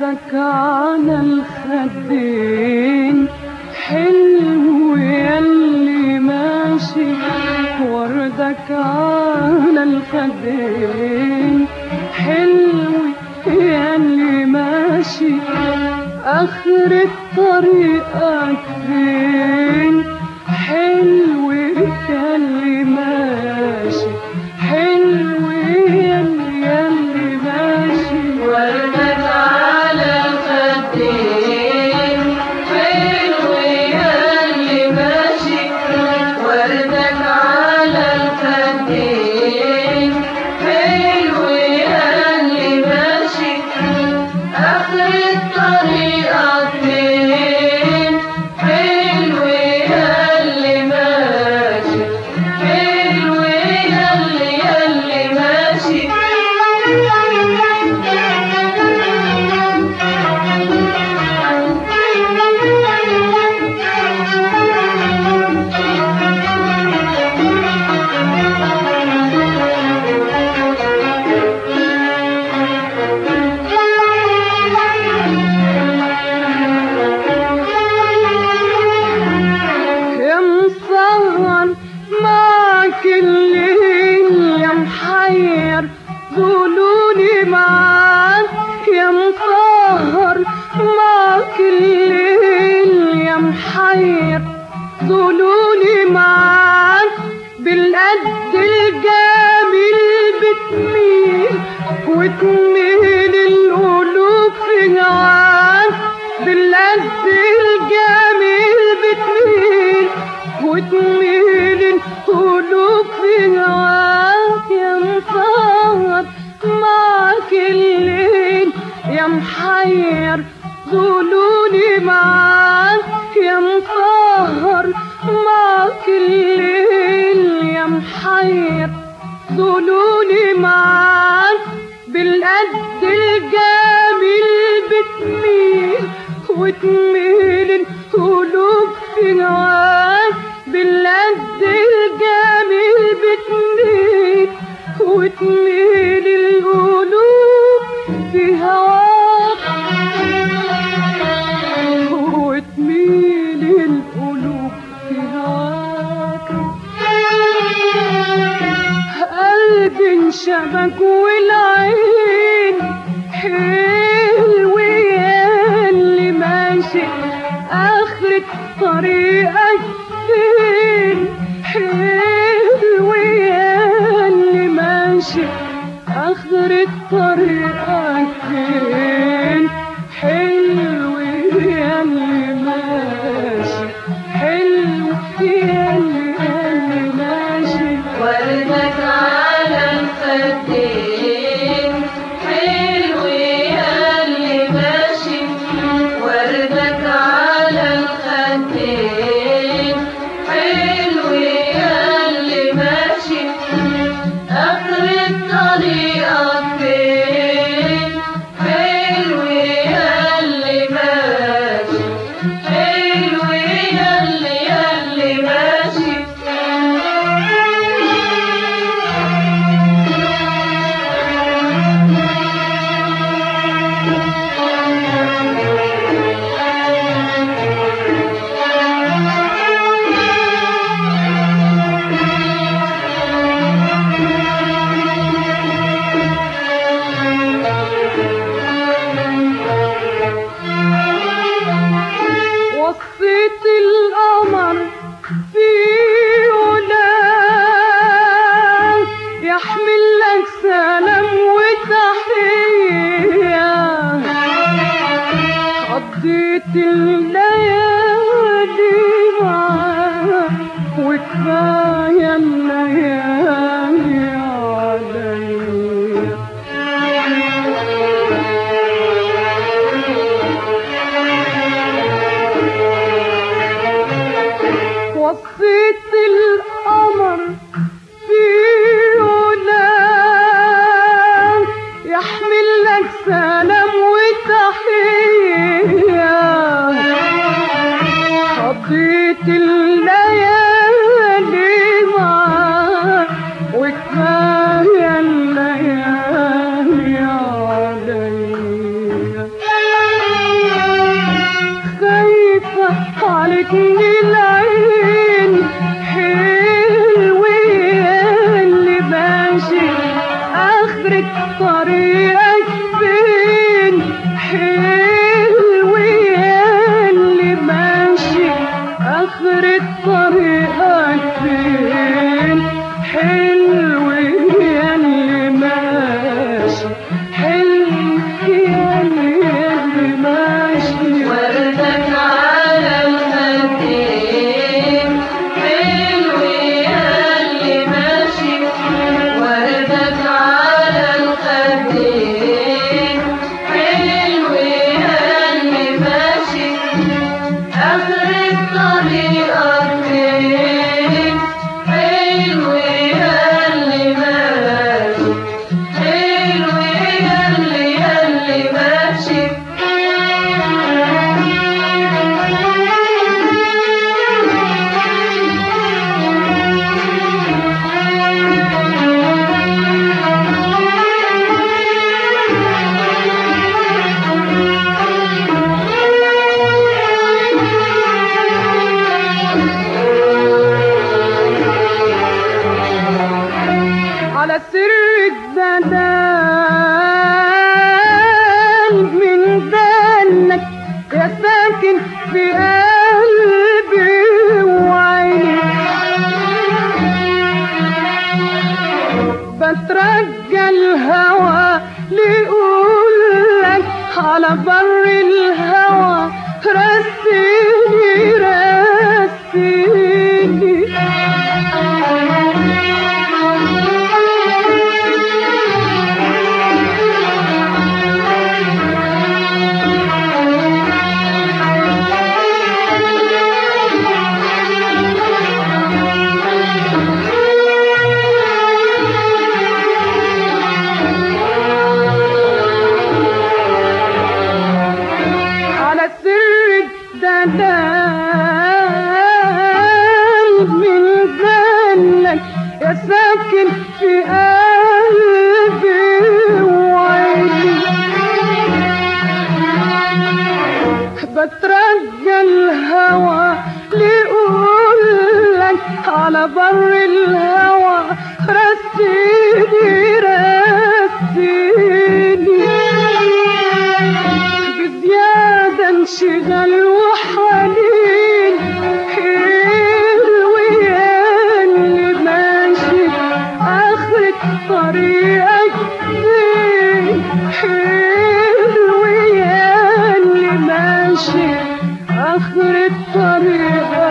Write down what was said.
وردك على الخدين حلو يلي ماشي وردك على الخدين حلو يلي ماشي آخر الطريقك فين حلو يلي ماشي حلو يلي يلي ماشي وردك على الخدين حلو ياللي ماشي وردك على الخدين حلو ياللي ماشي آخر الطريقة فين حلو ياللي ماشي حلو ياللي ياللي ماشي يا مسهر معك الليل يا محير قولولي معاك يا مسهر معك الليل يا محير قولولي معاك بالقد الجميل بتميل وتميل القلوب في هواك بالقد الجميل بتميل وتميل القلوب في هواك يا مصور معك الليل يا محير قولولي معاك يا مصهر معك الليل يا محير قولولي معاك بالقد الجميل بتميل وتميل القلوب في هواك بالقد الجميل بتميل وتميل القلوب في هواك وتميل القلوب في هواك قلبي انشبك والعين حلو يا اللي ماشي آخر طريقك فين حلو يا اللي ماشي آخر طريقك فين حلو يا اللي ماشي حلو يا اللي يا اللي ماشي وردك على الخدين حلو ياللي ماشي وردك على الخدين حلو ياللي ماشي آخر الطريقة فين حلو ياللي ماشي حلو ياللي ياللي ماشي وصيت القمر في علا يحمل لك سلام وتحية قضيت الليالي معاك وكفاية الليالي عليا وصيت القمر في علا يحمل لك سلام وتحية قضيت الليالي معاك وكفاية الليالي عليا على بر الهوى رسيني رسيني على سر الدلال من ذلك يا ساكن في قلبي وعيني بترجى الهوى ليقولك على بر الهوى رسيني رسيني بزيادة انشغال وحنين حلو يا اللي ماشي آخرة طريقك فين حلو يا اللي ماشي آخرة طريقك